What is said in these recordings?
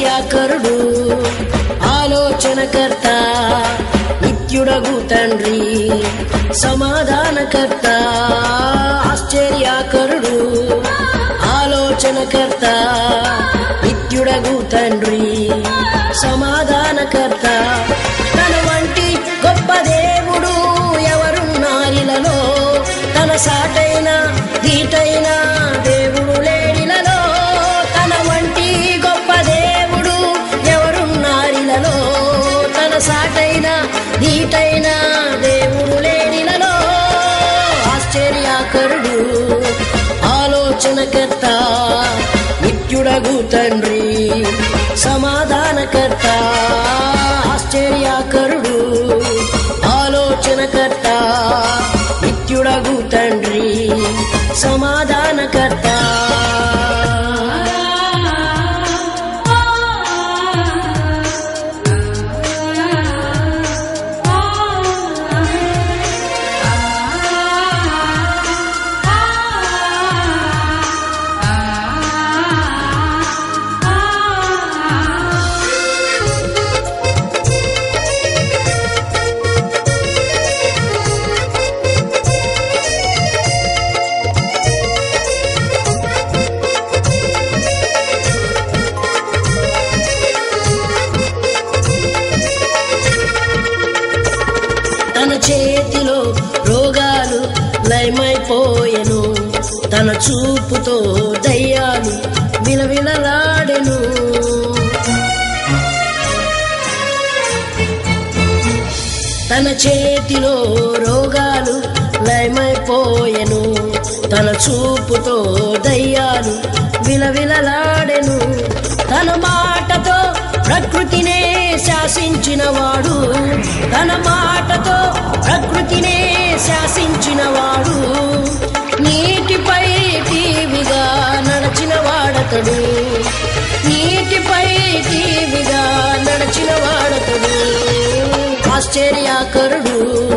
ఆశ్చర్యకరుడు ఆలోచనకర్త నిత్యుడగు తండ్రి సమాధానకర్త ఆశ్చర్యకరుడు ఆలోచనకర్త నిత్యుడగు తండ్రి సమాధానకర్త తన వంటి గొప్ప దేవుడు ఎవరున్నారిలలో తన సాటైన దీటైన దేవుడు లేడిలలో తన వంటి గొప్ప దేవుడు ఎవరున్నారిలలో తన సాటైన దీటైన దేవుడు లేడిలలో ఆశ్చర్యకరుడు ఆలోచనకర్త నిత్యుడగు తండ్రి సమాధానకర్త ఆశ్చర్యకరుడు ఆలోచనకర్త నిత్యుడగు తండ్రి సమాధానకర్త తన చేతిలో రోగాలు లయమైపోయెను తన చూపుతో దయ్యాలు విలవిలలాడెను తన చేతిలో రోగాలు లయమైపోయెను తన చూపుతో దయ్యాలు విలవిలలాడెను తన మాటతో ప్రకృతినే శాసించినవాడు తన మాటతో ప్రకృతినే శాసించినవాడు నీటిపై టీవిగా నడచిన వాడతడు నీటిపై టీవిగా నడచిన వాడతడు ఆశ్చర్యకరుడు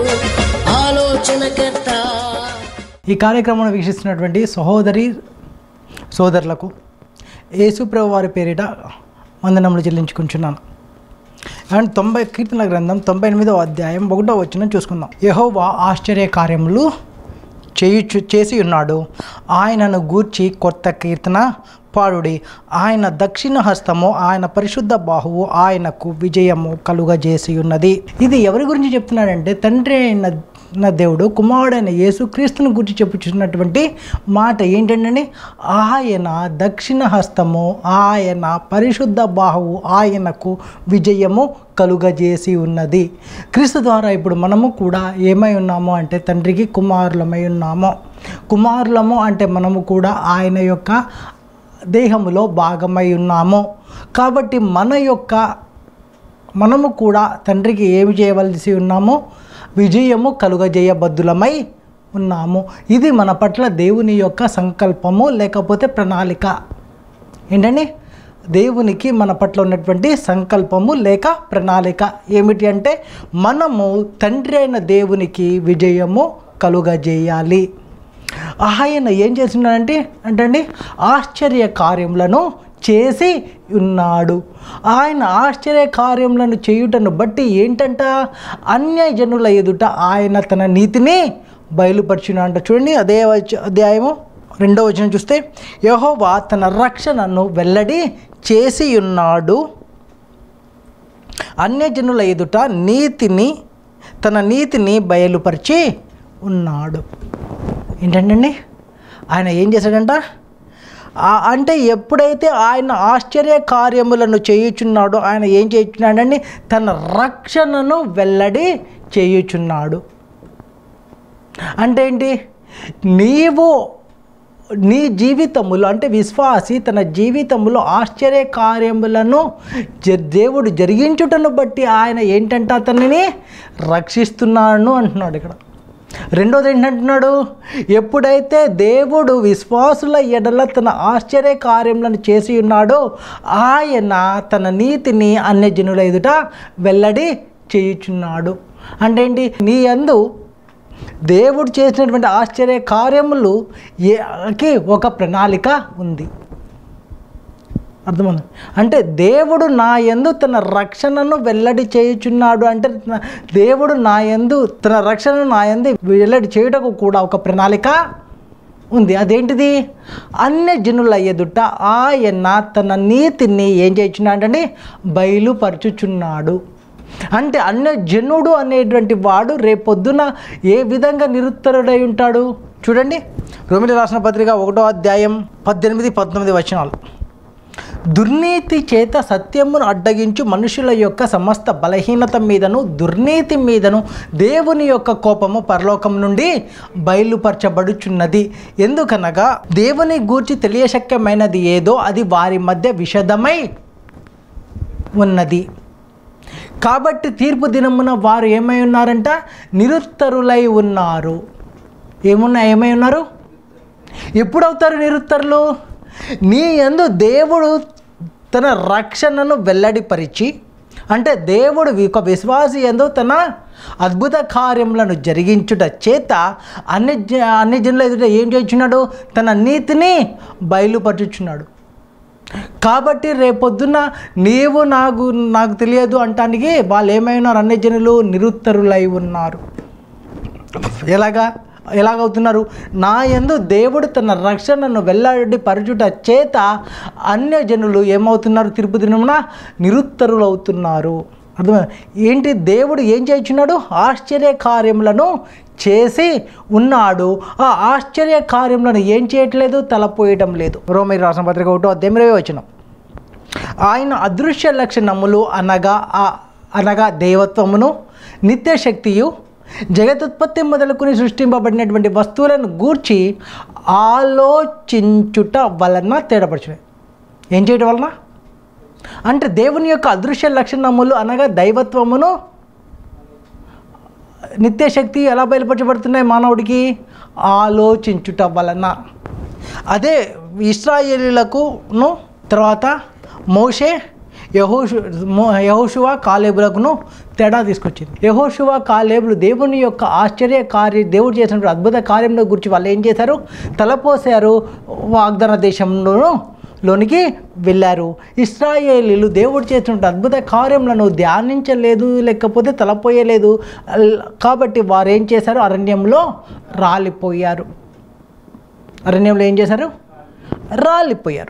ఆలోచనకర్త ఈ కార్యక్రమాన్ని వీక్షిస్తున్నటువంటి సహోదరి సోదరులకు యేసుప్రభు వారి పేరిట వందనములు చెల్లించుకుంటున్నాను అండ్ తొంభై కీర్తన గ్రంథం తొంభై ఎనిమిదో అధ్యాయం ఒకటో వచ్చిన చూసుకుందాం యహోవా ఆశ్చర్య కార్యములు చేయుచు చేసి ఉన్నాడు ఆయనను గూర్చి కొత్త కీర్తన పాడుడి ఆయన దక్షిణ హస్తము ఆయన పరిశుద్ధ బాహువు ఆయనకు విజయము కలుగజేసి ఉన్నది ఇది ఎవరి గురించి చెప్తున్నాడంటే తండ్రి అయిన నా దేవుడు కుమారుడైన యేసుక్రీస్తుని గురించి చెప్పుచున్నటువంటి మాట ఏంటంటే ఆయన దక్షిణ హస్తము ఆయన పరిశుద్ధ బాహువు ఆయనకు విజయము కలుగజేసి ఉన్నది క్రీస్తు ద్వారా ఇప్పుడు మనము కూడా ఏమై ఉన్నాము అంటే తండ్రికి కుమారులమై ఉన్నాము కుమారులము అంటే మనము కూడా ఆయన యొక్క దేహములో భాగమై ఉన్నాము కాబట్టి మన యొక్క మనము కూడా తండ్రికి ఏమి చేయవలసి ఉన్నాము విజయము కలుగజేయబద్దులమై ఉన్నాము ఇది మన పట్ల దేవుని యొక్క సంకల్పము లేకపోతే ప్రణాళిక ఏంటండి దేవునికి మన పట్ల ఉన్నటువంటి సంకల్పము లేక ప్రణాళిక ఏమిటి అంటే మనము తండ్రి అయిన దేవునికి విజయము కలుగజేయాలి ఆయన ఏం చేస్తున్నాడంటే అంటే ఆశ్చర్య కార్యములను చేసి ఉన్నాడు ఆయన ఆశ్చర్య కార్యములను చేయుటను బట్టి ఏంటంట అన్యజనుల ఎదుట ఆయన తన నీతిని బయలుపరిచినంట చూడండి అదే వచ- అధ్యాయము రెండో వచనం చూస్తే యెహోవా తన రక్షణను వెల్లడి చేసి ఉన్నాడు అన్యజనుల ఎదుట నీతిని తన నీతిని బయలుపరిచి ఉన్నాడు ఏంటండి ఆయన ఏం చేశాడంట ఆ- అంటే ఎప్పుడైతే ఆయన ఆశ్చర్య కార్యములను చేయుచున్నాడో ఆయన ఏం చేయుచున్నాడండి తన రక్షణను వెల్లడి చేయుచున్నాడు అంటే ఏంటి నీవు నీ జీవితములో అంటే విశ్వాసి తన జీవితములో ఆశ్చర్య కార్యములను జ- దేవుడు జరిగించుటను బట్టి ఆయన ఏంటంటే అతనిని రక్షిస్తున్నాను అంటున్నాడు ఇక్కడ రెండోది ఏంటంటున్నాడు ఎప్పుడైతే దేవుడు విశ్వాసుల ఎడల తన ఆశ్చర్య కార్యములను చేసి ఉన్నాడో ఆయన తన నీతిని అన్యజనుల ఎదుట వెల్లడి చేయుచున్నాడు అంటే ఏంటి నీ అందు దేవుడు చేసినటువంటి ఆశ్చర్య కార్యములు ఏ- కి ఒక ప్రణాళిక ఉంది అర్థమైంది అంటే దేవుడు నా యందు తన రక్షణను వెల్లడి చేయుచున్నాడు అంటే నా- దేవుడు నా యందు తన రక్షణను నా యందు వెల్లడి చేయుటకు కూడా ఒక ప్రణాళిక ఉంది అదేంటిది అన్య జనుల ఎదుట ఆయన తన నీతిని ఏం చేయుచున్నాడండి బయలుపరచుచున్నాడు అంటే అన్య జనుడు అనేటువంటి వాడు రేపొద్దున ఏ విధంగా నిరుత్తరుడై ఉంటాడు చూడండి రోమిలి రాసిన పత్రిక ఒకటో అధ్యాయం పద్దెనిమిది పంతొమ్మిది వచనాలు దుర్నీతి చేత సత్యమును అడ్డగించు మనుషుల యొక్క సమస్త బలహీనత మీదను దుర్నీతి మీదను దేవుని యొక్క కోపము పరలోకం నుండి బయలుపరచబడుచున్నది ఎందుకనగా దేవుని గూర్చి తెలియశక్యమైనది ఏదో అది వారి మధ్య విషదమై ఉన్నది కాబట్టి తీర్పు దినమున వారు ఏమై ఉన్నారంట నిరుత్తరులై ఉన్నారు ఏమున్నా ఏమై ఉన్నారు ఎప్పుడు అవుతారు నిరుత్తరులు నీ యందు దేవుడు తన రక్షణను వెల్లడిపరిచి అంటే దేవుడు ఒక విశ్వాసి ఎందు తన అద్భుత కార్యములను జరిగించుట చేత అన్ని జ అన్ని జనుల ఎదుట ఏం చేస్తున్నాడు తన నీతిని బయలుపరుచుచున్నాడు కాబట్టి రేపొద్దున నీవు నాకు నాకు తెలియదు అంటానికి వాళ్ళు ఏమైనారు అన్ని జనులు నిరుత్తరులై ఉన్నారు ఎలాగా ఎలాగవుతున్నారు నా యందు దేవుడు తన రక్షణను వెల్లడి పరచుట చేత అన్య జనులు ఏమవుతున్నారు తిరుపతి దినమున నిరుత్తరులు అవుతున్నారు అర్థం ఏంటి దేవుడు ఏం చేయించున్నాడు ఆశ్చర్య కార్యములను చేసి ఉన్నాడు ఆ ఆశ్చర్య కార్యములను ఏం చేయట్లేదు తలపోయటం లేదు రోమి రాసిన పత్రిక ఒకటో అధ్యాయం ఇరవై వచ్చిన ఆయన అదృశ్య లక్షణములు అనగా ఆ అనగా దేవత్వమును నిత్యశక్తియు జగతుత్పత్తి మొదలుకొని సృష్టింపబడినటువంటి వస్తువులను గూర్చి ఆలోచించుట వలన తేడపరచున్నాయి ఏం చేయడం వలన అంటే దేవుని యొక్క అదృశ్య లక్షణములు అనగా దైవత్వమును నిత్యశక్తి ఎలా బయలుపరచబడుతున్నాయి మానవుడికి ఆలోచించుట వలన అదే ఇస్రాయేలీలకును తర్వాత మోషే యహోషు మో- యెహోషువ కాలేబులకును తేడా తీసుకొచ్చింది యహోషువ కాలేబులు దేవుని యొక్క ఆశ్చర్య కార్య దేవుడు చేసిన అద్భుత కార్యంలో గురించి వాళ్ళు ఏం చేశారు తలపోసారు వాగ్దాన దేశంలోను లోనికి వెళ్ళారు ఇస్రాయేలీలు దేవుడు చేసినటువంటి అద్భుత కార్యములను ధ్యానించలేదు లేకపోతే తలపోయలేదు అల్- కాబట్టి వారు ఏం చేశారు అరణ్యంలో రాలిపోయారు అరణ్యంలో ఏం చేశారు రాలిపోయారు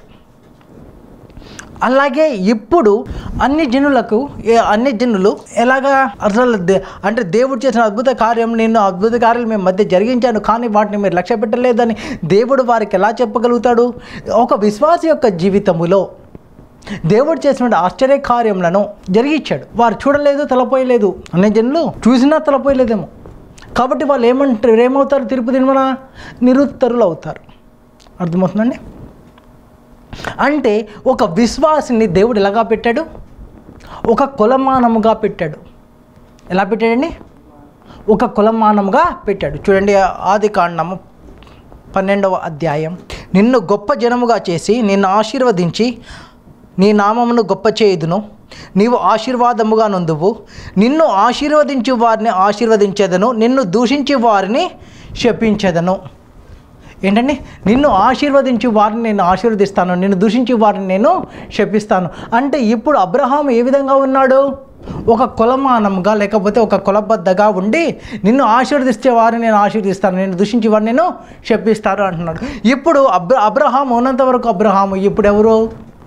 అలాగే ఇప్పుడు అన్ని జనులకు ఏ- అన్ని జనులు ఎలాగా అసలు దే- అంటే దేవుడు చేసిన అద్భుత కార్యం నేను అద్భుత కార్యాలు మేము మధ్య జరిగించాను కానీ వాటిని మీరు లక్ష్య పెట్టలేదని దేవుడు వారికి ఎలా చెప్పగలుగుతాడు ఒక విశ్వాస యొక్క జీవితములో దేవుడు చేసిన ఆశ్చర్య కార్యములను జరిగించాడు వారు చూడలేదు తలపోయలేదు అన్ని జనులు చూసినా తలపోయలేదేమో కాబట్టి వాళ్ళు ఏమంటారు ఏమవుతారు తిరుపతి మన నిరుత్తరులు అవుతారు అర్థమవుతుందండి అంటే ఒక విశ్వాసిని దేవుడు ఎలాగా పెట్టాడు ఒక కులమానముగా పెట్టాడు ఎలా పెట్టాడండి ఒక కులమానముగా పెట్టాడు చూడండి ఆది కాండము పన్నెండవ అధ్యాయం నిన్ను గొప్ప జనముగా చేసి నిన్ను ఆశీర్వదించి నీ నామమును గొప్ప చేయుదును నీవు ఆశీర్వాదముగా నొందువు నిన్ను ఆశీర్వదించు వారిని ఆశీర్వదించేదను నిన్ను దూషించి వారిని శపించేదను ఏంటండి నిన్ను ఆశీర్వదించి వారిని నేను ఆశీర్వదిస్తాను నిన్ను దూషించి వారిని నేను శపిస్తాను అంటే ఇప్పుడు అబ్రహాం ఏ విధంగా ఉన్నాడు ఒక కులమానంగా లేకపోతే ఒక కులబద్దగా ఉండి నిన్ను ఆశీర్వదిస్తే వారిని నేను ఆశీర్వదిస్తాను నేను దూషించి వారిని నేను శపిస్తాను అంటున్నాడు ఇప్పుడు అబ్ర అబ్రహాం ఉన్నంత వరకు అబ్రహాము ఇప్పుడు ఎవరు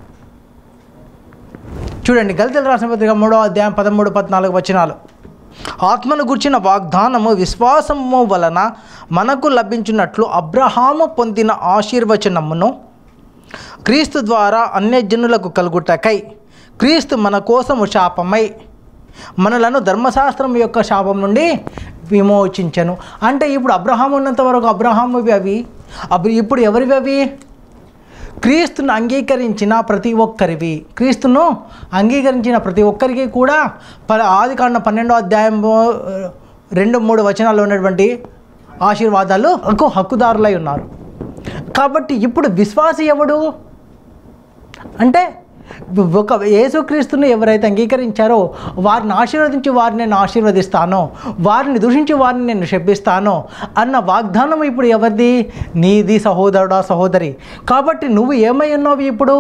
చూడండి గలితల రాసిన పత్రిక మూడో అధ్యాయం పదమూడు పద్నాలుగు వచనాలు ఆత్మను గుర్చిన వాగ్దానము విశ్వాసము వలన మనకు లభించినట్లు అబ్రహాము పొందిన ఆశీర్వచనమును క్రీస్తు ద్వారా అన్యజనులకు కలుగుటకై క్రీస్తు మన కోసము శాపమై మనలను ధర్మశాస్త్రం యొక్క శాపం నుండి విమోచించను అంటే ఇప్పుడు అబ్రహాం ఉన్నంత వరకు అబ్రహామువి అవి అప్పుడు ఇప్పుడు ఎవరివి అవి క్రీస్తును అంగీకరించిన ప్రతి ఒక్కరివి క్రీస్తును అంగీకరించిన ప్రతి ఒక్కరికి కూడా ప ఆది కాండ పన్నెండో అధ్యాయం రెండు మూడు వచనాల్లో ఉన్నటువంటి ఆశీర్వాదాలు హక్కు హక్కుదారులై ఉన్నారు కాబట్టి ఇప్పుడు విశ్వాసి ఎవడు అంటే ఒక యేసుక్రీస్తుని ఎవరైతే అంగీకరించారో వారిని ఆశీర్వదించి వారిని నేను ఆశీర్వదిస్తానో వారిని దూషించి వారిని నేను శపిస్తానో అన్న వాగ్దానం ఇప్పుడు ఎవరిది నీది సహోదరుడా సహోదరి కాబట్టి నువ్వు ఏమై ఉన్నావు ఇప్పుడు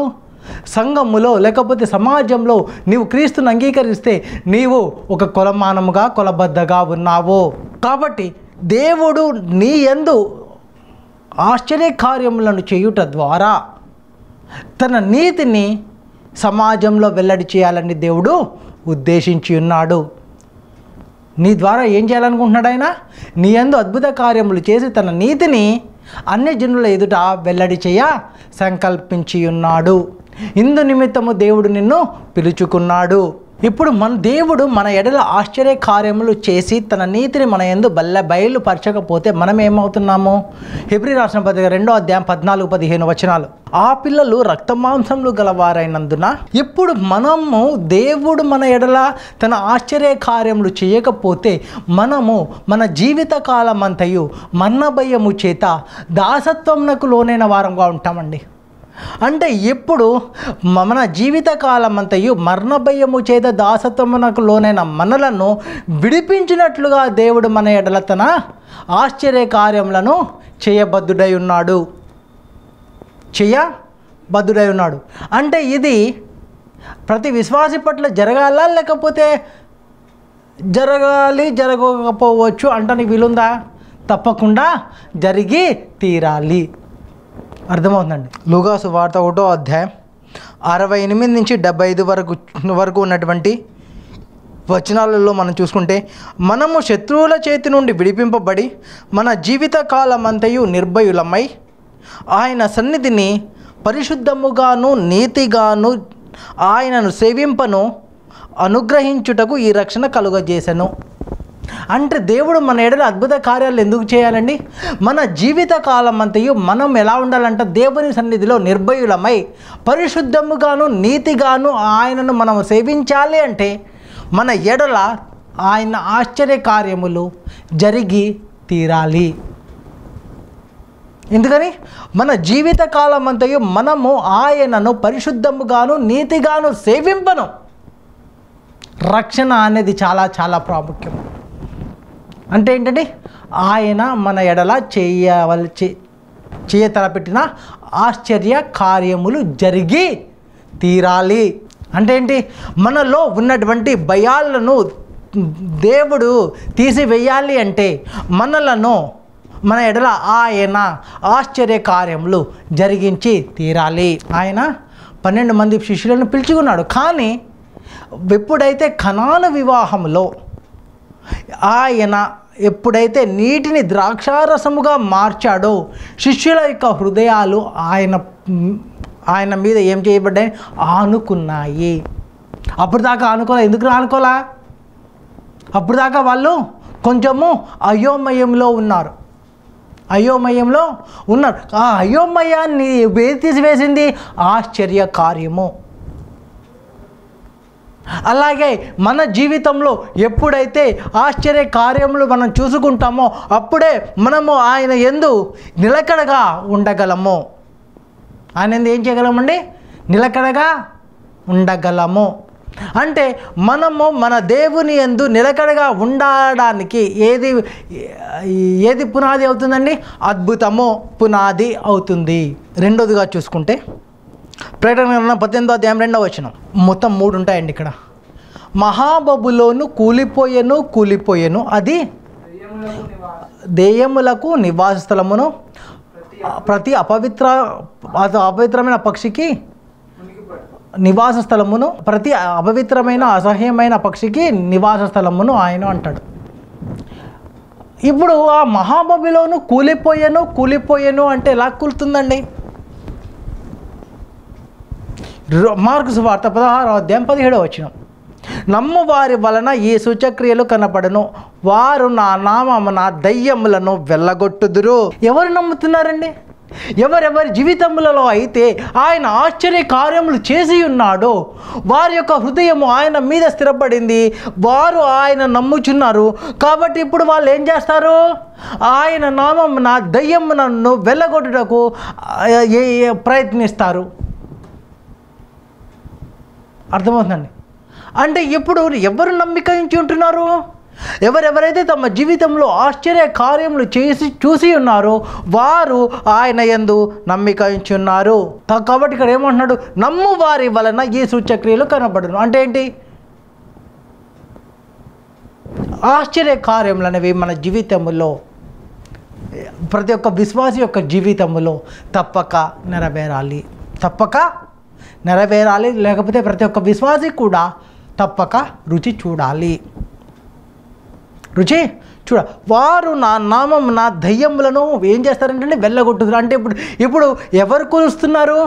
సంఘములో లేకపోతే సమాజంలో నీవు క్రీస్తుని అంగీకరిస్తే నీవు ఒక కొలమానముగా కొలబద్దగా ఉన్నావు కాబట్టి దేవుడు నీ యందు ఆశ్చర్య కార్యములను చేయుట ద్వారా తన నీతిని సమాజంలో వెల్లడి చేయాలని దేవుడు ఉద్దేశించి ఉన్నాడు నీ ద్వారా ఏం చేయాలనుకుంటున్నాడు ఆయన నీ యందు అద్భుత కార్యములు చేసి తన నీతిని అన్ని జనుల ఎదుట వెల్లడి చేయ సంకల్పించి ఉన్నాడు ఇందు నిమిత్తము దేవుడు నిన్ను పిలుచుకున్నాడు ఇప్పుడు మన దేవుడు మన ఎడల ఆశ్చర్య కార్యములు చేసి తన నీతిని మన ఎందు బల్ల బయలుపరచకపోతే మనం ఏమవుతున్నాము హెబ్రి రాసిన పత్రిక రెండో అధ్యాయం పద్నాలుగు పదిహేను వచనాలు ఆ పిల్లలు రక్తమాంసములు గలవారైనందున ఇప్పుడు మనము దేవుడు మన ఎడల తన ఆశ్చర్య కార్యములు చేయకపోతే మనము మన జీవిత కాలమంతయు మన్న భయము చేత దాసత్వమునకు లోనైన వారంగా ఉంటామండి అంటే ఎప్పుడు మన జీవిత కాలమంతయు మరణ భయము చేత దాసత్వమునకు లోనైన మనలను విడిపించినట్లుగా దేవుడు మన ఎడల తన ఆశ్చర్య కార్యములను చేయబద్ధుడై ఉన్నాడు చేయబద్ధుడై ఉన్నాడు అంటే ఇది ప్రతి విశ్వాసి పట్ల జరగాల లేకపోతే జరగాలి జరగకపోవచ్చు అంటానికి వీలుందా తప్పకుండా జరిగి తీరాలి అర్థమవుతుందండి లూగాసు వార్త ఒకటో అధ్యాయం అరవై ఎనిమిది నుంచి డెబ్బై ఐదు వరకు వరకు ఉన్నటువంటి వచనాలలో మనం చూసుకుంటే మనము శత్రువుల చేతి నుండి విడిపింపబడి మన జీవిత కాలమంతయు నిర్భయులమై ఆయన సన్నిధిని పరిశుద్ధముగాను నీతిగాను ఆయనను సేవింపను అనుగ్రహించుటకు ఈ రక్షణ కలుగజేసెను అంటే దేవుడు మన ఎడల అద్భుత కార్యాలు ఎందుకు చేయాలండి మన జీవిత కాలం అంతయు మనం ఎలా ఉండాలంటే దేవుని సన్నిధిలో నిర్భయులమై పరిశుద్ధముగాను నీతిగాను ఆయనను మనం సేవించాలి అంటే మన ఎడల ఆయన ఆశ్చర్య కార్యములు జరిగి తీరాలి ఎందుకని మన జీవిత కాలం అంతయు మనము ఆయనను పరిశుద్ధముగాను నీతిగాను సేవింపను రక్షణ అనేది చాలా చాలా ప్రాముఖ్యం అంటే ఏంటంటే ఆయన మన ఎడల చేయవలసి చేయ తలపెట్టిన ఆశ్చర్య కార్యములు జరిగి తీరాలి అంటే ఏంటి మనలో ఉన్నటువంటి భయాలను దేవుడు తీసివేయాలి అంటే మనలను మన ఎడల ఆయన ఆశ్చర్య కార్యములు జరిగించి తీరాలి ఆయన పన్నెండు మంది శిష్యులను పిలుచుకున్నాడు కానీ ఎప్పుడైతే కణాను వివాహంలో ఆయన ఎప్పుడైతే నీటిని ద్రాక్షారసముగా మార్చాడో శిష్యుల యొక్క హృదయాలు ఆయన ఆయన మీద ఏం చేయబడ్డాయి ఆనుకున్నాయి అప్పుడు దాకా ఆనుకోలే ఎందుకు ఆనుకోలా అప్పుడు దాకా వాళ్ళు కొంచెము అయోమయంలో ఉన్నారు అయోమయంలో ఉన్నారు ఆ అయోమయాన్ని వేది తీసివేసింది ఆశ్చర్య కార్యము అలాగే మన జీవితంలో ఎప్పుడైతే ఆశ్చర్య కార్యములు మనం చూసుకుంటామో అప్పుడే మనము ఆయన ఎందు నిలకడగా ఉండగలము ఆయన ఎందు ఏం చేయగలమండి నిలకడగా ఉండగలము అంటే మనము మన దేవుని ఎందు నిలకడగా ఉండడానికి ఏది ఏది పునాది అవుతుందండి అద్భుతము పునాది అవుతుంది రెండోదిగా చూసుకుంటే ప్రకటన గ్రంథం పద్దెనిమిదో అధ్యాయం రెండవ వచనం మొత్తం మూడు ఉంటాయండి ఇక్కడ మహాబబులోను కూలిపోయెను కూలిపోయెను అది దెయ్యములకు నివాస స్థలమును ప్రతి అపవిత్ర అత- అపవిత్రమైన పక్షికి నివాస స్థలమును ప్రతి అపవిత్రమైన అసహ్యమైన పక్షికి నివాస స్థలమును ఆయన అంటాడు ఇప్పుడు ఆ మహాబబిలోను కూలిపోయాను కూలిపోయాను అంటే ఎలా కూలుతుందండి రో- మార్కు సువార్త పదహారో అధ్యాయం పదిహేడో వచ్చిన నమ్ము వారి వలన ఈ సూచక్రియలు కనపడను వారు నా నామమున దయ్యములను వెళ్ళగొట్టుదురు ఎవరు నమ్ముతున్నారండి ఎవరెవరి జీవితములలో అయితే ఆయన ఆశ్చర్య కార్యములు చేసి ఉన్నాడో వారి యొక్క హృదయము ఆయన మీద స్థిరపడింది వారు ఆయన నమ్ముచున్నారు కాబట్టి ఇప్పుడు వాళ్ళు ఏం చేస్తారు ఆయన నామమున దయ్యమునను వెళ్ళగొట్టుటకు ఆ, ఏ- ఏ- ప్రయత్నిస్తారు అర్థమవుతుందండి అంటే ఇప్పుడు ఎవరు నమ్మిక ఉంచి ఉంటున్నారు ఎవరెవరైతే తమ జీవితంలో ఆశ్చర్య కార్యములు చేసి చూసి ఉన్నారో వారు ఆయన యందు నమ్మిక ఉంచున్నారు త- కాబట్టి ఇక్కడ ఏమంటున్నాడు నమ్ము వారి వలన ఈ సూచక్రియలు కనబడును అంటే ఏంటి ఆశ్చర్య కార్యములు అనేవి మన జీవితంలో ప్రతి ఒక్క విశ్వాసి యొక్క జీవితంలో తప్పక నెరవేరాలి తప్పక నెరవేరాలి లేకపోతే ప్రతి ఒక్క విశ్వాసి కూడా తప్పక రుచి చూడాలి రుచి చూడ వారు నా నామం నా దయ్యములను ఏం చేస్తారంటే వెళ్ళగొట్టుతారు అంటే ఇప్పుడు ఇప్పుడు ఎవరు కూలుస్తున్నారు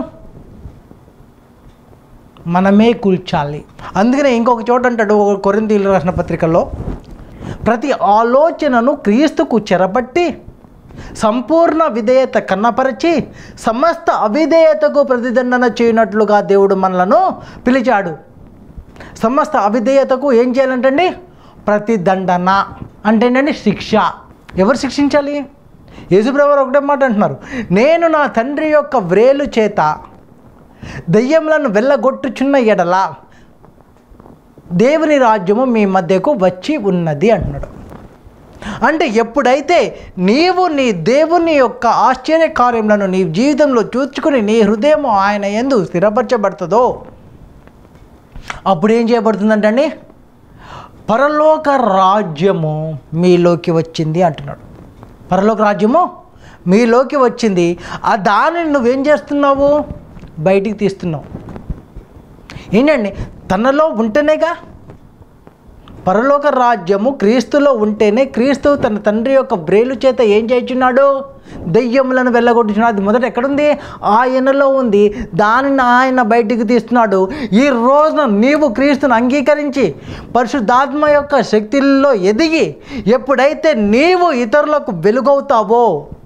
మనమే కూల్చాలి అందుకనే ఇంకొక చోట అంటాడు కొరింతీలు రాసిన పత్రికల్లో ప్రతి ఆలోచనను క్రీస్తుకు చెరబట్టి సంపూర్ణ విధేయత కన్నపరిచి సమస్త అవిధేయతకు ప్రతిదండన చేయనట్లుగా దేవుడు మనలను పిలిచాడు సమస్త అవిధేయతకు ఏం చేయాలంటండి ప్రతిదండన అంటే ఏంటండి శిక్ష ఎవరు శిక్షించాలి యేసుప్రభు ఒకటే మాట అంటున్నారు నేను నా తండ్రి యొక్క వ్రేలు చేత దయ్యములను వెళ్ళగొట్టుచున్న ఎడల దేవుని రాజ్యము మీ మధ్యకు వచ్చి ఉన్నది అంటున్నాడు అంటే ఎప్పుడైతే నీవు నీ దేవుని యొక్క ఆశ్చర్య కార్యములను నీ జీవితంలో చూచుకుని నీ హృదయం ఆయన ఎందు స్థిరపరచబడుతుందో అప్పుడు ఏం చేయబడుతుందంటండి పరలోక రాజ్యము మీలోకి వచ్చింది అంటున్నాడు పరలోక రాజ్యము మీలోకి వచ్చింది ఆ దానిని నువ్వేం చేస్తున్నావు బయటికి తీస్తున్నావు ఏంటండి తనలో ఉంటేనేగా పరలోక రాజ్యము క్రీస్తులో ఉంటేనే క్రీస్తు తన తండ్రి యొక్క బ్రేలు చేత ఏం చేస్తున్నాడు దెయ్యములను వెళ్ళగొట్టుచున్నాడు అది మొదట ఎక్కడుంది ఆయనలో ఉంది దానిని ఆయన బయటికి తీస్తున్నాడు ఈ రోజున నీవు క్రీస్తును అంగీకరించి పరిశుద్ధాత్మ యొక్క శక్తుల్లో ఎదిగి ఎప్పుడైతే నీవు ఇతరులకు వెలుగవుతావో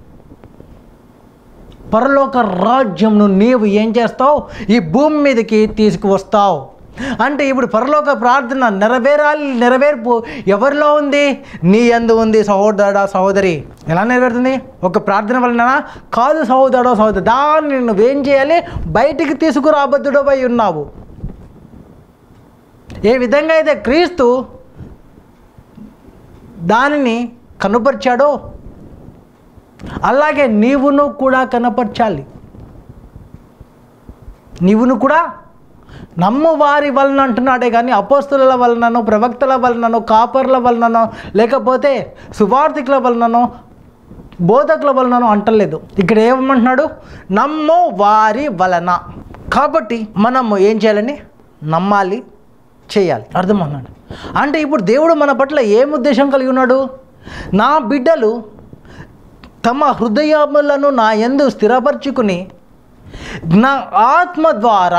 పరలోక రాజ్యంను నీవు ఏం చేస్తావు ఈ భూమి మీదకి తీసుకువస్తావు అంటే ఇప్పుడు పరలోక ప్రార్థన నెరవేరాలి నెరవేర్పు ఎవరిలో ఉంది నీ ఎందు ఉంది సహోదరుడా సహోదరి ఎలా నెరవేరుతుంది ఒక ప్రార్థన వలన కాదు సహోదరుడో సహోదరు దాన్ని నువ్వేం చేయాలి బయటికి తీసుకురాబద్దుడపై ఉన్నావు ఏ విధంగా అయితే క్రీస్తు దానిని కనుపరిచాడో అలాగే నీవును కూడా కనపరచాలి నీవును కూడా నమ్ము వారి వలన అంటున్నాడే కానీ అపోస్తుల వలననో ప్రవక్తల వలననో కాపర్ల వలననో లేకపోతే సువార్థికుల వలననో బోధకుల వలననో అంటలేదు ఇక్కడ ఏమంటున్నాడు నమ్ము వారి వలన కాబట్టి మనము ఏం చేయాలని నమ్మాలి చేయాలి అర్థమవుతున్నాడు అంటే ఇప్పుడు దేవుడు మన పట్ల ఏం ఉద్దేశం కలిగి ఉన్నాడు నా బిడ్డలు తమ హృదయములను నా యందు స్థిరపరచుకుని నా ఆత్మ ద్వారా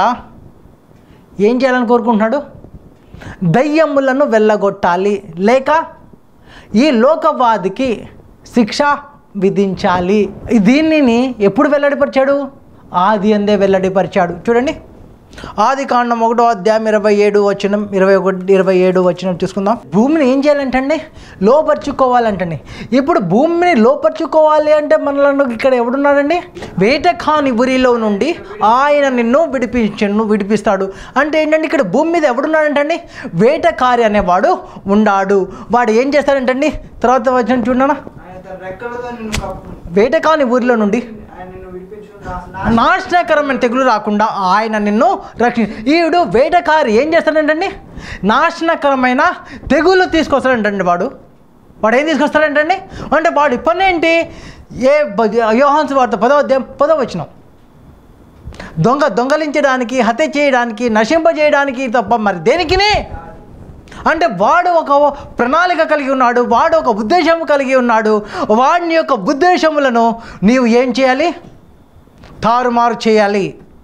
ఏం చేయాలని కోరుకుంటున్నాడు దయ్యములను వెళ్ళగొట్టాలి లేక ఈ లోకవాదికి శిక్ష విధించాలి దీనిని ఎప్పుడు వెల్లడిపరిచాడు ఆది అందే వెల్లడిపరిచాడు చూడండి ఆది కాండం ఒకటో అధ్యాయం ఇరవై ఏడు వచనం ఇరవై ఒకటి ఇరవై ఏడు వచనం చూసుకుందాం భూమిని ఏం చేయాలంటండి లోపరుచుకోవాలంటండి ఇప్పుడు భూమిని లోపరుచుకోవాలి అంటే మనలను ఇక్కడ ఎవడున్నాడండి వేటకాని ఊరిలో నుండి ఆయన నిన్ను విడిపించను విడిపిస్తాడు అంటే ఏంటంటే ఇక్కడ భూమి మీద ఎవడున్నాడంటండి వేటకారి అనేవాడు ఉండాడు వాడు ఏం చేస్తాడంటండి తర్వాత వచ్చిన చూడనా ఆయన తన రెక్కలతో నిన్ను కప్పు వేటకాని ఊరిలో నుండి ఆయన నిన్ను విడిపించు నా- నాశనకరమైన తెగులు రాకుండా ఆయన నిన్ను రక్షి ఈవిడు వేటకారి ఏం చేస్తాడంటండి నాశనకరమైన తెగులు తీసుకొస్తాడంటండి వాడు వాడు ఏం తీసుకొస్తాడంటండి అంటే వాడు ఇప్పటినేంటి ఏ బ- యోహాన్స్ వార్త పదవ అధ్యాయం పదవ వచ్చినాం దొంగ దొంగలించడానికి హత్య చేయడానికి నశింపజేయడానికి తప్ప మరి దేనికినే అంటే వాడు ఒక ప్రణాళిక కలిగి ఉన్నాడు వాడు ఒక ఉద్దేశం కలిగి ఉన్నాడు వాడిని యొక్క ఉద్దేశములను నీవు ఏం చేయాలి తారుమారు చేయాలి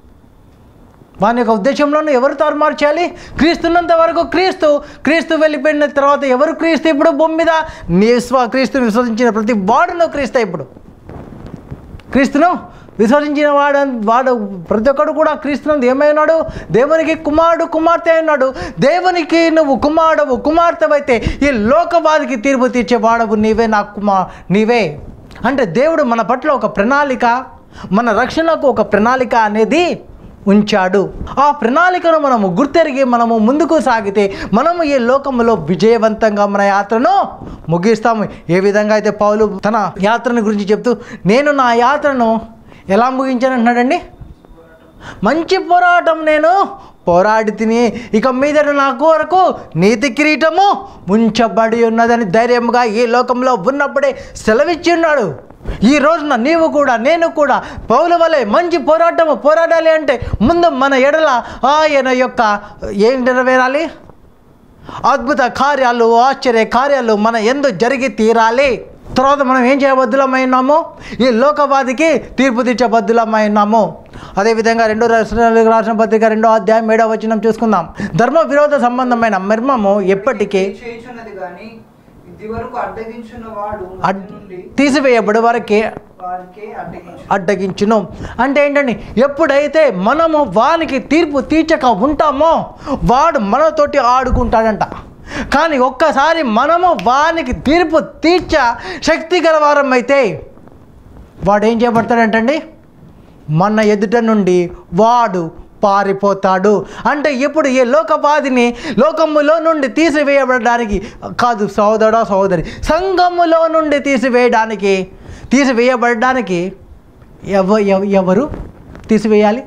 వాని యొక్క ఉద్దేశంలోనూ ఎవరు తారుమారు చేయాలి క్రీస్తున్నంత వరకు క్రీస్తు క్రీస్తు వెళ్ళిపోయిన తర్వాత ఎవరు క్రీస్తు ఇప్పుడు భూమి మీద నీ స్వ క్రీస్తుని విశ్వసించిన ప్రతి వాడును క్రీస్తు ఇప్పుడు క్రీస్తును విశ్వసించిన వాడు వాడు ప్రతి ఒక్కడు కూడా క్రీస్తునందు ఏమై ఉన్నాడు దేవునికి కుమారుడు కుమార్తె అయి ఉన్నాడు దేవునికి నువ్వు కుమారుడవు కుమార్తెవైతే ఈ లోకవాదికి తీర్పు తీర్చే వాడవు నీవే నా కుమా నీవే అంటే దేవుడు మన పట్ల ఒక ప్రణాళిక మన రక్షణకు ఒక ప్రణాళిక అనేది ఉంచాడు ఆ ప్రణాళికను మనము గుర్తెరిగి మనము ముందుకు సాగితే మనము ఈ లోకంలో విజయవంతంగా మన యాత్రను ముగిస్తాము ఏ విధంగా అయితే పౌలు తన యాత్రను గురించి చెప్తూ నేను నా యాత్రను ఎలా ముగించాను అంటున్నాడండి మంచి పోరాటం నేను పోరాడి తిని ఇక మీద నా కొరకు నీతి కిరీటము ఉంచబడి ఉన్నదని ధైర్యంగా ఈ లోకంలో ఉన్నప్పుడే సెలవిచ్చి ఉన్నాడు ఈ రోజున నీవు కూడా నేను కూడా పౌల వలె మంచి పోరాటము పోరాడాలి అంటే ముందు మన ఎడల ఆయన యొక్క ఏం నెరవేరాలి అద్భుత కార్యాలు ఆశ్చర్య కార్యాలు మన ఎందు జరిగి తీరాలి తర్వాత మనం ఏం చేయబద్దులమై ఉన్నాము ఈ లోకవాదికి తీర్పు తీర్చబద్దులమై ఉన్నాము అదేవిధంగా రెండో రాష్ట్ర రాష్ట్ర పత్రిక రెండో అధ్యాయం ఏడవ వచనం చూసుకుందాం ధర్మ విరోధ సంబంధమైన మర్మము ఎప్పటికీ చేయుచున్నది కానీ ఇది వరకు అడ్డగించున్న వాడు అడ్ మధ్య నుండి తీసివేయబడి వరకే వారికి అడ్డగించు అడ్డగించును అంటే ఏంటండి ఎప్పుడైతే మనము వానికి తీర్పు తీర్చక ఉంటామో వాడు మనతోటి ఆడుకుంటాడంట కానీ ఒక్కసారి మనము వానికి తీర్పు తీర్చ శక్తి గలవారం అయితే వాడు ఏం చేయబడతాడంటండి మన ఎదుట నుండి వాడు పారిపోతాడు అంటే ఇప్పుడు ఈ లోకవాదిని లోకములో నుండి తీసివేయబడడానికి కాదు సహోదరా సహోదరి సంఘములో నుండి తీసివేయడానికి తీసివేయబడడానికి ఎవ ఎవ- ఎవరు తీసివేయాలి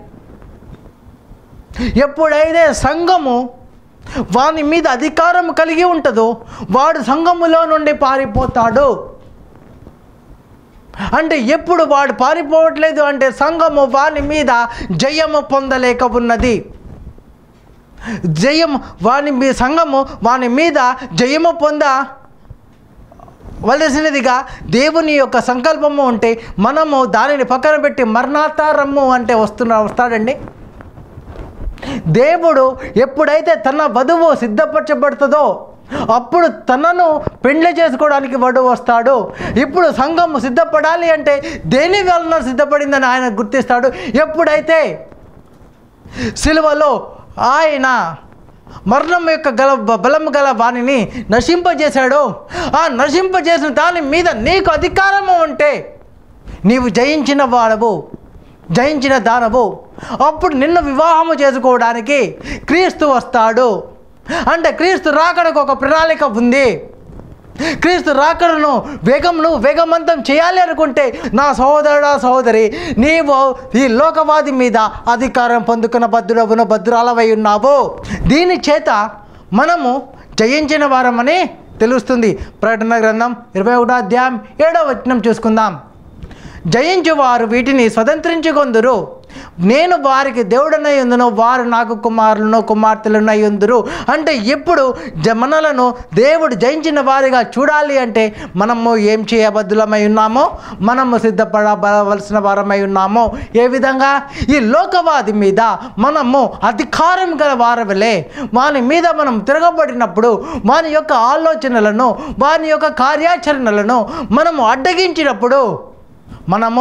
ఎప్పుడైతే సంఘము వాని మీద అధికారం కలిగి ఉంటుందో వాడు సంఘములో నుండి పారిపోతాడు అంటే ఎప్పుడు వాడు పారిపోవట్లేదు అంటే సంఘము వాని మీద జయము పొందలేక ఉన్నది జయము వాని మీ సంఘము వాని మీద జయము పొంద వలసినదిగా దేవుని యొక్క సంకల్పము ఉంటే మనము దానిని పక్కన పెట్టి మరణాతారము అంటే వస్తున్నా వస్తాడండి దేవుడు ఎప్పుడైతే తన వధువు సిద్ధపరచబడుతుందో అప్పుడు తనను పెండ్లి చేసుకోవడానికి వడు వస్తాడు ఇప్పుడు సంఘం సిద్ధపడాలి అంటే దేని వలన సిద్ధపడిందని ఆయన గుర్తిస్తాడు ఎప్పుడైతే సిలువలో ఆయన మరణం యొక్క గల బలం గల వాణిని నశింపజేశాడు ఆ నశింపజేసిన దాని మీద నీకు అధికారము ఉంటే నీవు జయించిన వాడవు జయించిన దానవు అప్పుడు నిన్ను వివాహము చేసుకోవడానికి క్రీస్తు వస్తాడు అంటే క్రీస్తు రాకడకు ఒక ప్రణాళిక ఉంది క్రీస్తు రాకడను వేగంను వేగవంతం చేయాలి అనుకుంటే నా సహోదరుడా సహోదరి నీవు ఈ లోకవాది మీద అధికారం పొందుకున్న భద్రుడవును భద్రాలవై ఉన్నావు దీని చేత మనము జయించిన వారమని తెలుస్తుంది ప్రకటన గ్రంథం ఇరవై ఒకటో అధ్యాయం ఏడవ వచనం చూసుకుందాం జయించువారు వీటిని స్వతంత్రించుకొందురు నేను వారికి దేవుడనై ఉందును వారు నాకు కుమారులను కుమార్తెలనై ఉందురు అంటే ఎప్పుడు జ- మనలను దేవుడు జయించిన వారిగా చూడాలి అంటే మనము ఏం చేయబద్దులమై ఉన్నామో మనము సిద్ధపడవలసిన వారమై ఉన్నామో ఏ విధంగా ఈ లోకవాది మీద మనము అధికారం గల వారవలే వాని మీద మనం తిరగబడినప్పుడు వాని యొక్క ఆలోచనలను వాని యొక్క కార్యాచరణలను మనము అడ్డగించినప్పుడు మనము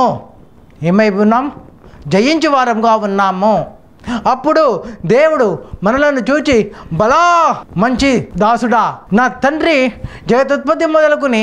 ఏమై ఉన్నాం జయించు వారంగా ఉన్నాము అప్పుడు దేవుడు మనలను చూచి బలా మంచి దాసుడా నా తండ్రి జగతుత్పత్తి మొదలుకుని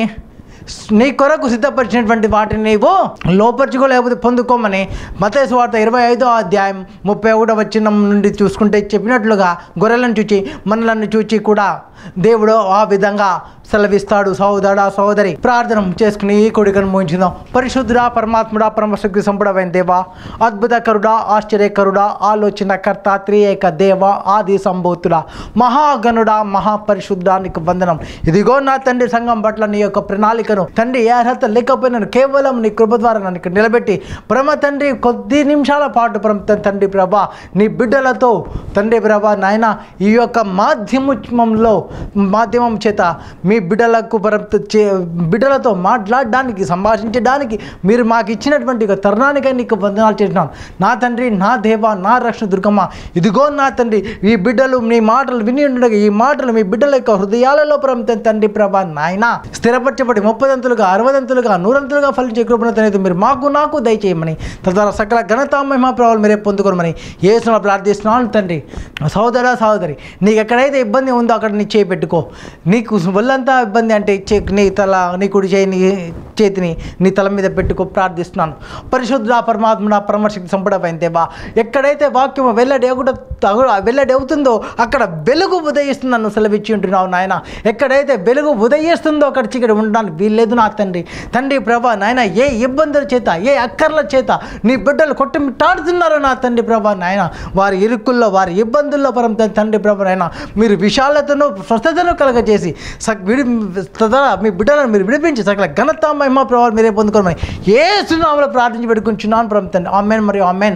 నీ కొరకు సిద్ధపరిచినటువంటి వాటిని నీవు లోపరుచుకోలేకపోతే పొందుకోమని మతేసు వార్త ఇరవై ఐదో అధ్యాయం ముప్పై ఒకటో వచ్చిన నుండి చూసుకుంటే చెప్పినట్లుగా గొర్రెలను చూచి మనలను చూచి కూడా దేవుడు ఆ విధంగా సెలవిస్తాడు సహోదరా సహోదరి ప్రార్థన చేసుకుని ఈ కొడుకను మోయించుదాం పరిశుద్ధుడా పరమాత్ముడా పరమశక్తి సంపుడమైన దేవా అద్భుతకరుడా ఆశ్చర్యకరుడా ఆలోచనకర్త త్రియేక దేవ ఆది సంభూతుడా మహాగణుడా మహాపరిశుద్ధానికి వందనం ఇదిగో నా తండ్రి సంఘం పట్ల నీ యొక్క ప్రణాళికను తండ్రి ఏ అర్హత లేకపోయినాను కేవలం నీ కృప ద్వారా నన్ను ఇక్కడ నిలబెట్టి ప్రమ తండ్రి కొద్ది నిమిషాల పాటు ప్రమ తండ్రి ప్రభా నీ బిడ్డలతో తండ్రి ప్రభా నాయన ఈ యొక్క మాధ్యమంలో మాధ్యమం చేత మీ బిడ్డలకు పరం చే బిడ్డలతో మాట్లాడడానికి సంభాషించడానికి మీరు మాకు ఇచ్చినటువంటి ఒక తరుణానికై నీకు వందనాలు చేసినాను నా తండ్రి నా దేవ నా రక్షణ దుర్గమ్మ ఇదిగో నా తండ్రి ఈ బిడ్డలు మీ మాటలు విని ఉండగా ఈ మాటలు మీ బిడ్డల యొక్క హృదయాలలో పరం తండ్రి ప్రభా నాయన స్థిరపరచబడి ముప్పై ముప్పదంతులుగా అరవదంతులుగా నూరంతులుగా ఫలించే కృపణ అనేది మీరు మాకు నాకు దయచేయమని తద్వారా సకల ఘనత మహిమా ప్రభావాలు మీరే పొందుకోమని ఏసులో ప్రార్థిస్తున్నాను తండ్రి సహోదర సహోదరి నీకు ఎక్కడైతే ఇబ్బంది ఉందో అక్కడ నీ చేయి పెట్టుకో నీకు ఒళ్ళంతా ఇబ్బంది అంటే చే నీ తల నీ కుడి చేయి నీ చేతిని నీ తల మీద పెట్టుకో ప్రార్థిస్తున్నాను పరిశుద్ధ పరమాత్మ పరమశక్తి సంపడమైన దేవా ఎక్కడైతే వాక్యం వెల్లడి వెల్లడి అవుతుందో అక్కడ వెలుగు ఉదయిస్తుందని సెలవిచ్చి ఉంటున్నావు నాయన ఎక్కడైతే వెలుగు ఉదయిస్తుందో అక్కడ చీకటి ఉండడానికి వీల్లేదు నా తండ్రి తండ్రి ప్రభా నాయన ఏ ఇబ్బందుల చేత ఏ అక్కర్ల చేత నీ బిడ్డలు కొట్టుమిట్టాడుతున్నారో నా తండ్రి ప్రభా నాయన వారి ఇరుకుల్లో వారి ఇబ్బందుల్లో పరం తండ్రి ప్రభా నాయన మీరు విశాలతను స్వస్థతను కలగజేసి సక్ విడి తద్వారా మీ బిడ్డలను మీరు విడిపించి సకల ఘనత మహిమ ప్రభావాలు మీరే పొందుకోమని ఏ సునామలో ప్రార్థించి పెట్టుకుంటున్నాను ప్రభు తండ్రి ఆమెన్ మరియు ఆమెన్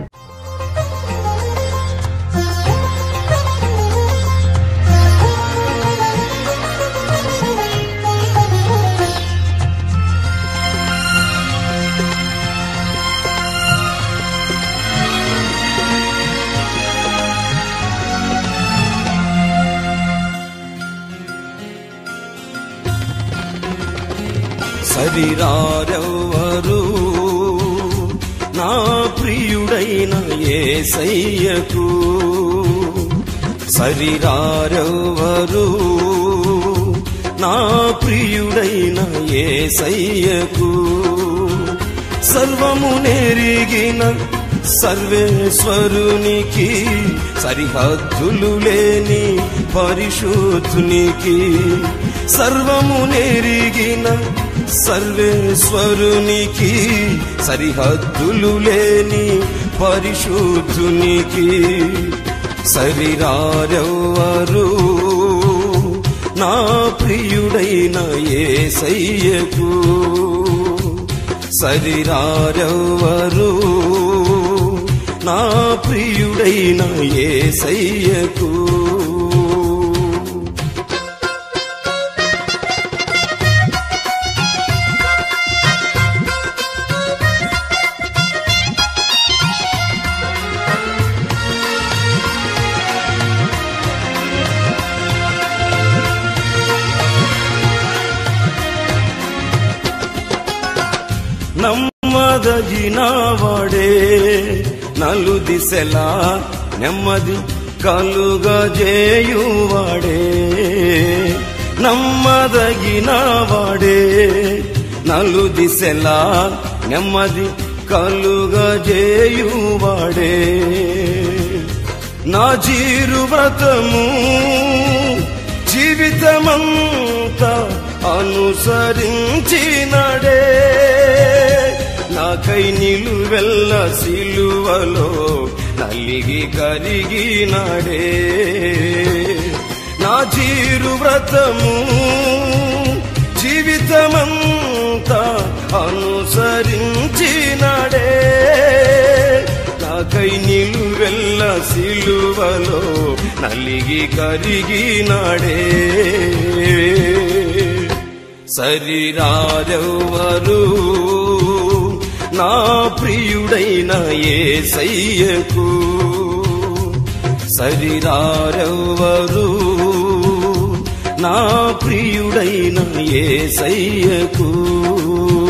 సరిరారెవ్వరు నా ప్రియుడైన ఏసయ్యకు సరిరారెవ్వరు నా ప్రియుడైన ఏసయ్యకు సర్వము నెరిగిన సర్వేశ్వరునికి సరిహద్దులు లేని పరిశుద్ధునికి సర్వము నెరిగిన సర్వేశ్వరునికి సరిహద్దులు లేని పరిశుద్ధునికి సరిరారెవ్వరు నా ప్రియుడైన ఏసయ్యకు సరిరారెవ్వరు నా ప్రియుడైన ఏసయ్యకు నమ్మదగిన వాడే నలు దిశలా నెమ్మది కలుగజేయువాడే నమ్మదగిన వాడే నలు దిశలా నెమ్మది కలుగజేయువాడే నా జీరు వ్రతము జీవితమంతా అనుసరించినడే నాకై నిలువెల్ల సిలువలో నలిగి కరిగినడే నా జీరు వ్రతము జీవితమంతా అనుసరించినడే నాకై నిలువెల్ల సిలువలో నలిగి కరిగినాడే సరిరారెవ్వరు నా ప్రియుడైన ఏసయ్యకు సరిరారెవ్వరు నా ప్రియుడైన ఏసయ్యకు